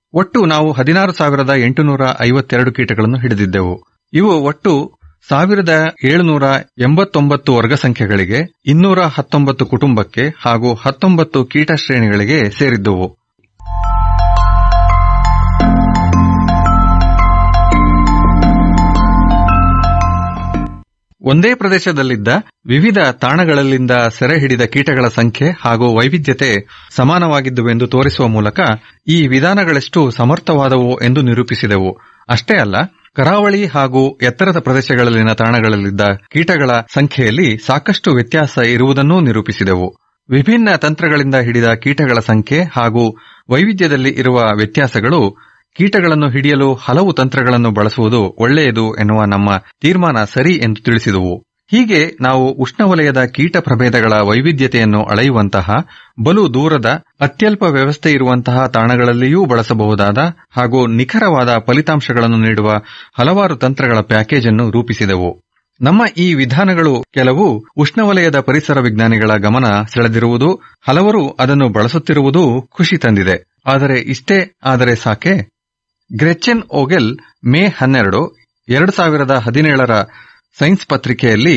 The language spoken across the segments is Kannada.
ಒಟ್ಟು ನಾವು ಹದಿನಾರು ಸಾವಿರದ ಎಂಟುನೂರ ಐವತ್ತೆರಡು ಕೀಟಗಳನ್ನು ಹಿಡಿದಿದ್ದೆವು ಇವು ಒಟ್ಟು ಸಾವಿರದ ಏಳುನೂರ ಎಂಬತ್ತೊಂಬತ್ತು ವರ್ಗ ಸಂಖ್ಯೆಗಳಿಗೆ ಇನ್ನೂರ ಹತ್ತೊಂಬತ್ತು ಕುಟುಂಬಕ್ಕೆ ಹಾಗೂ ಹತ್ತೊಂಬತ್ತು ಕೀಟ ಶ್ರೇಣಿಗಳಿಗೆ ಸೇರಿದ್ದುವು ಒಂದೇ ಪ್ರದೇಶದಲ್ಲಿದ್ದ ವಿವಿಧ ತಾಣಗಳಲ್ಲಿಂದ ಸೆರೆ ಹಿಡಿದ ಕೀಟಗಳ ಸಂಖ್ಯೆ ಹಾಗೂ ವೈವಿಧ್ಯತೆ ಸಮಾನವಾಗಿದ್ದುವೆಂದು ತೋರಿಸುವ ಮೂಲಕ ಈ ವಿಧಾನಗಳೆಷ್ಟು ಸಮರ್ಥವಾದವು ಎಂದು ನಿರೂಪಿಸಿದೆವು ಅಷ್ಟೇ ಅಲ್ಲ ಕರಾವಳಿ ಹಾಗೂ ಎತ್ತರದ ಪ್ರದೇಶಗಳಲ್ಲಿನ ತಾಣಗಳಲ್ಲಿದ್ದ ಕೀಟಗಳ ಸಂಖ್ಯೆಯಲ್ಲಿ ಸಾಕಷ್ಟು ವ್ಯತ್ಯಾಸ ಇರುವುದನ್ನೂ ನಿರೂಪಿಸಿದೆವು ವಿಭಿನ್ನ ತಂತ್ರಗಳಿಂದ ಹಿಡಿದ ಕೀಟಗಳ ಸಂಖ್ಯೆ ಹಾಗೂ ವೈವಿಧ್ಯದಲ್ಲಿ ಇರುವ ವ್ಯತ್ಯಾಸಗಳು ಕೀಟಗಳನ್ನು ಹಿಡಿಯಲು ಹಲವು ತಂತ್ರಗಳನ್ನು ಬಳಸುವುದು ಒಳ್ಳೆಯದು ಎನ್ನುವ ನಮ್ಮ ತೀರ್ಮಾನ ಸರಿ ಎಂದು ತಿಳಿಸಿದುವು ಹೀಗೆ ನಾವು ಉಷ್ಣವಲಯದ ಕೀಟ ಪ್ರಭೇದಗಳ ವೈವಿಧ್ಯತೆಯನ್ನು ಅಳೆಯುವಂತಹ ಬಲು ದೂರದ ಅತ್ಯಲ್ಪ ವ್ಯವಸ್ಥೆ ಇರುವಂತಹ ತಾಣಗಳಲ್ಲಿಯೂ ಬಳಸಬಹುದಾದ ಹಾಗೂ ನಿಖರವಾದ ಫಲಿತಾಂಶಗಳನ್ನು ನೀಡುವ ಹಲವಾರು ತಂತ್ರಗಳ ಪ್ಯಾಕೇಜ್ ಅನ್ನು ರೂಪಿಸಿದೆವು ನಮ್ಮ ಈ ವಿಧಾನಗಳು ಕೆಲವು ಉಷ್ಣವಲಯದ ಪರಿಸರ ವಿಜ್ಞಾನಿಗಳ ಗಮನ ಸೆಳೆದಿರುವುದು ಹಲವರು ಅದನ್ನು ಬಳಸುತ್ತಿರುವುದು ಖುಷಿ ತಂದಿದೆ ಆದರೆ ಇಷ್ಟೇ ಆದರೆ ಸಾಕೆ ಗ್ರೆಚೆನ್ ಓಗೆಲ್ ಮೇ ಹನ್ನೆರಡು ಎರಡು ಸಾವಿರದ ಹದಿನೇಳರ ಸೈನ್ಸ್ ಪತ್ರಿಕೆಯಲ್ಲಿ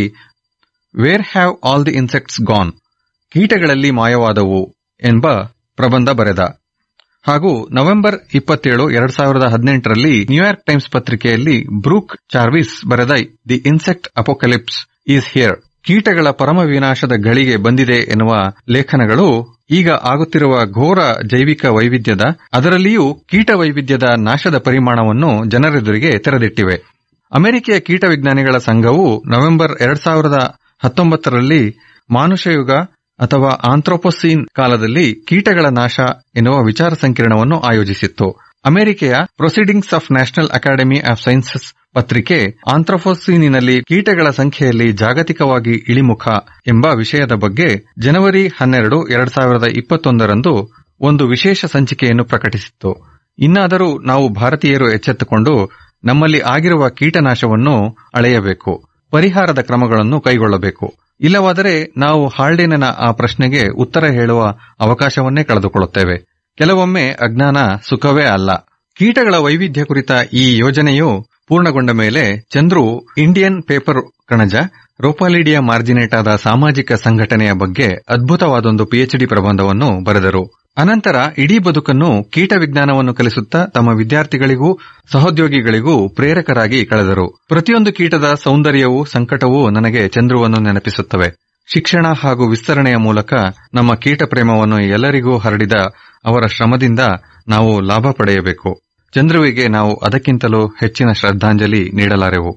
where have all the insects gone ಕೀಟಗಳಲ್ಲಿ ಮಾಯವಾದವು ಎಂಬ ಪ್ರಬಂಧ ಬರೆದ ಹಾಗೂ ನವೆಂಬರ್ ಇಪ್ಪತ್ತೇಳು ಎರಡ್ ಸಾವಿರದ ಹದಿನೆಂಟರಲ್ಲಿ ನ್ಯೂಯಾರ್ಕ್ ಟೈಮ್ಸ್ ಪತ್ರಿಕೆಯಲ್ಲಿ ಬ್ರೂಕ್ ಚಾರ್ವಿಸ್ ಬರೆದ the insect apocalypse is here ಕೀಟಗಳ ಪರಮ ವಿನಾಶದ ಗಳಿಗೆ ಬಂದಿದೆ ಎನ್ನುವ ಲೇಖನಗಳು ಈಗ ಆಗುತ್ತಿರುವ ಘೋರ ಜೈವಿಕ ವೈವಿಧ್ಯದ ಅದರಲ್ಲಿಯೂ ಕೀಟ ವೈವಿಧ್ಯದ ನಾಶದ ಪರಿಮಾಣವನ್ನು ಜನರೆದುರಿಗೆ ತೆರೆದಿಟ್ಟಿವೆ ಅಮೆರಿಕೆಯ ಕೀಟ ವಿಜ್ಞಾನಿಗಳ ಸಂಘವು ನವೆಂಬರ್ ಎರಡ್ ಸಾವಿರದ ಹತ್ತೊಂಬತ್ತರಲ್ಲಿ ಮಾನುಷಯುಗ ಅಥವಾ ಆಂಥ್ರೋಪೋಸೀನ್ ಕಾಲದಲ್ಲಿ ಕೀಟಗಳ ನಾಶ ಎನ್ನುವ ವಿಚಾರ ಸಂಕಿರಣವನ್ನು ಆಯೋಜಿಸಿತ್ತು ಅಮೆರಿಕೆಯ proceedings of national academy of sciences ಪತ್ರಿಕೆ ಆಂಥ್ರೋಪೋಸೀನಿನಲ್ಲಿ ಕೀಟಗಳ ಸಂಖ್ಯೆಯಲ್ಲಿ ಜಾಗತಿಕವಾಗಿ ಇಳಿಮುಖ ಎಂಬ ವಿಷಯದ ಬಗ್ಗೆ ಜನವರಿ ಹನ್ನೆರಡು ಎರಡ್ ಸಾವಿರದ ಇಪ್ಪತ್ತೊಂದರಂದು ಒಂದು ವಿಶೇಷ ಸಂಚಿಕೆಯನ್ನು ಪ್ರಕಟಿಸಿತ್ತು ಇನ್ನಾದರೂ ನಾವು ಭಾರತೀಯರು ಎಚ್ಚೆತ್ತುಕೊಂಡು ನಮ್ಮಲ್ಲಿ ಆಗಿರುವ ಕೀಟನಾಶವನ್ನು ಅಳೆಯಬೇಕು ಪರಿಹಾರದ ಕ್ರಮಗಳನ್ನು ಕೈಗೊಳ್ಳಬೇಕು ಇಲ್ಲವಾದರೆ ನಾವು ಹಾಲ್ಡೇನನ ಆ ಪ್ರಶ್ನೆಗೆ ಉತ್ತರ ಹೇಳುವ ಅವಕಾಶವನ್ನೇ ಕಳೆದುಕೊಳ್ಳುತ್ತೇವೆ ಕೆಲವೊಮ್ಮೆ ಅಜ್ಞಾನ ಸುಖವೇ ಅಲ್ಲ ಕೀಟಗಳ ವೈವಿಧ್ಯ ಕುರಿತ ಈ ಯೋಜನೆಯು ಪೂರ್ಣಗೊಂಡ ಮೇಲೆ ಚಂದ್ರು ಇಂಡಿಯನ್ ಪೇಪರ್ ಕಣಜ ರೋಪಾಲಿಡಿಯಾ ಮಾರ್ಜಿನೇಟಾದ ಸಾಮಾಜಿಕ ಸಂಘಟನೆಯ ಬಗ್ಗೆ ಅದ್ಭುತವಾದೊಂದು ಪಿಎಚ್ಡಿ ಪ್ರಬಂಧವನ್ನು ಬರೆದರು ಅನಂತರ ಇಡೀ ಬದುಕನ್ನು ಕೀಟ ವಿಜ್ಞಾನವನ್ನು ಕಲಿಸುತ್ತಾ ತಮ್ಮ ವಿದ್ಯಾರ್ಥಿಗಳಿಗೂ ಸಹೋದ್ಯೋಗಿಗಳಿಗೂ ಪ್ರೇರಕರಾಗಿ ಕಳೆದರು ಪ್ರತಿಯೊಂದು ಕೀಟದ ಸೌಂದರ್ಯವೂ ಸಂಕಟವೂ ನನಗೆ ಚಂದ್ರುವನ್ನು ನೆನಪಿಸುತ್ತವೆ ಶಿಕ್ಷಣ ಹಾಗೂ ವಿಸ್ತರಣೆಯ ಮೂಲಕ ನಮ್ಮ ಕೀಟ ಪ್ರೇಮವನ್ನು ಎಲ್ಲರಿಗೂ ಹರಡಿದ ಅವರ ಶ್ರಮದಿಂದ ನಾವು ಲಾಭ ಪಡೆಯಬೇಕು ಚಂದ್ರುವಿಗೆ ನಾವು ಅದಕ್ಕಿಂತಲೂ ಹೆಚ್ಚಿನ ಶ್ರದ್ಧಾಂಜಲಿ ನೀಡಲಾರೆವು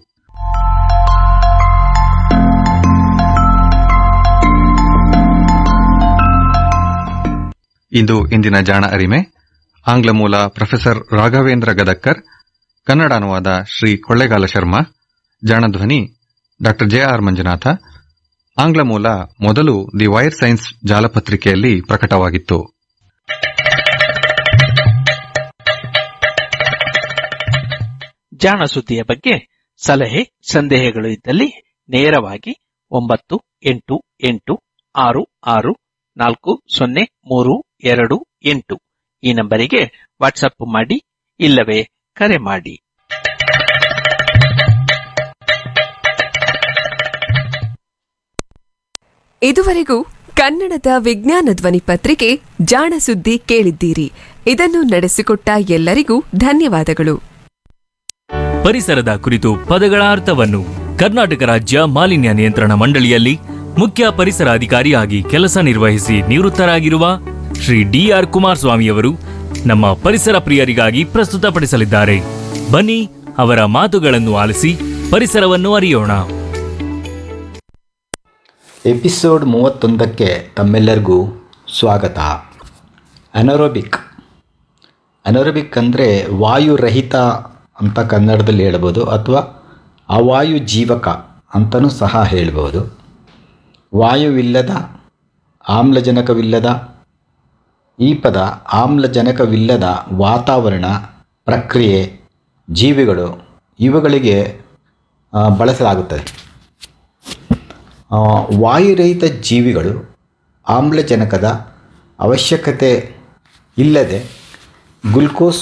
ಇದು ಇಂದಿನ ಜಾಣ ಅರಿಮೆ ಆಂಗ್ಲ ಮೂಲ ಪ್ರೊಫೆಸರ್ ರಾಘವೇಂದ್ರ ಗದಕ್ಕರ್ ಕನ್ನಡ ಅನುವಾದ ಶ್ರೀ ಕೊಳ್ಳೇಗಾಲ ಶರ್ಮಾ ಜಾಣಧ್ವನಿ ಡಾ ಜೆ ಆರ್ ಮಂಜುನಾಥ ಆಂಗ್ಲ ಮೂಲ ಮೊದಲು ದಿ ವೈರ್ ಸೈನ್ಸ್ ಜಾಲಪತ್ರಿಕೆಯಲ್ಲಿ ಪ್ರಕಟವಾಗಿತ್ತು ಜಾಣ ಸುದ್ದಿಯ ಬಗ್ಗೆ ಸಲಹೆ ಸಂದೇಹಗಳು ಇದ್ದಲ್ಲಿ ನೇರವಾಗಿ ಒಂಬತ್ತು ಎಂಟು ಎಂಟು ಆರು ಆರು ನಾಲ್ಕು ಸೊನ್ನೆ ಮೂರು ಎರಡು ಎಂಟು ಈ ನಂಬರಿಗೆ ವಾಟ್ಸಪ್ ಮಾಡಿ ಇಲ್ಲವೇ ಕರೆ ಮಾಡಿ ಇದುವರೆಗೂ ಕನ್ನಡದ ವಿಜ್ಞಾನ ಧ್ವನಿ ಪತ್ರಿಕೆ ಜಾಣ ಸುದ್ದಿ ಕೇಳಿದ್ದೀರಿ ಇದನ್ನು ನಡೆಸಿಕೊಟ್ಟ ಎಲ್ಲರಿಗೂ ಧನ್ಯವಾದಗಳು ಪರಿಸರದ ಕುರಿತು ಪದಗಳ ಅರ್ಥವನ್ನು ಕರ್ನಾಟಕ ರಾಜ್ಯ ಮಾಲಿನ್ಯ ನಿಯಂತ್ರಣ ಮಂಡಳಿಯಲ್ಲಿ ಮುಖ್ಯ ಪರಿಸರ ಅಧಿಕಾರಿಯಾಗಿ ಕೆಲಸ ನಿರ್ವಹಿಸಿ ನಿವೃತ್ತರಾಗಿರುವ ಶ್ರೀ ಡಿಆರ್ ಕುಮಾರಸ್ವಾಮಿಯವರು ನಮ್ಮ ಪರಿಸರ ಪ್ರಿಯರಿಗಾಗಿ ಪ್ರಸ್ತುತಪಡಿಸಲಿದ್ದಾರೆ ಬನ್ನಿ ಅವರ ಮಾತುಗಳನ್ನು ಆಲಿಸಿ ಪರಿಸರವನ್ನು ಅರಿಯೋಣ ಎಪಿಸೋಡ್ ಮೂವತ್ತೊಂದಕ್ಕೆ ತಮ್ಮೆಲ್ಲರಿಗೂ ಸ್ವಾಗತ ಅನರೋಬಿಕ್ ಅನರೋಬಿಕ್ ಅಂದರೆ ವಾಯುರಹಿತ ಅಂತ ಕನ್ನಡದಲ್ಲಿ ಹೇಳ್ಬೋದು ಅಥವಾ ಅವಾಯು ಜೀವಕ ಅಂತಲೂ ಸಹ ಹೇಳ್ಬೋದು ವಾಯುವಿಲ್ಲದ ಆಮ್ಲಜನಕವಿಲ್ಲದ ಈ ಪದ ಆಮ್ಲಜನಕವಿಲ್ಲದ ವಾತಾವರಣ ಪ್ರಕ್ರಿಯೆ ಜೀವಿಗಳು ಇವುಗಳಿಗೆ ಆ, ಬಳಸಲಾಗುತ್ತದೆ ಆ, ವಾಯುರಹಿತ ಜೀವಿಗಳು ಆಮ್ಲಜನಕದ ಅವಶ್ಯಕತೆ ಇಲ್ಲದೆ ಗ್ಲುಕೋಸ್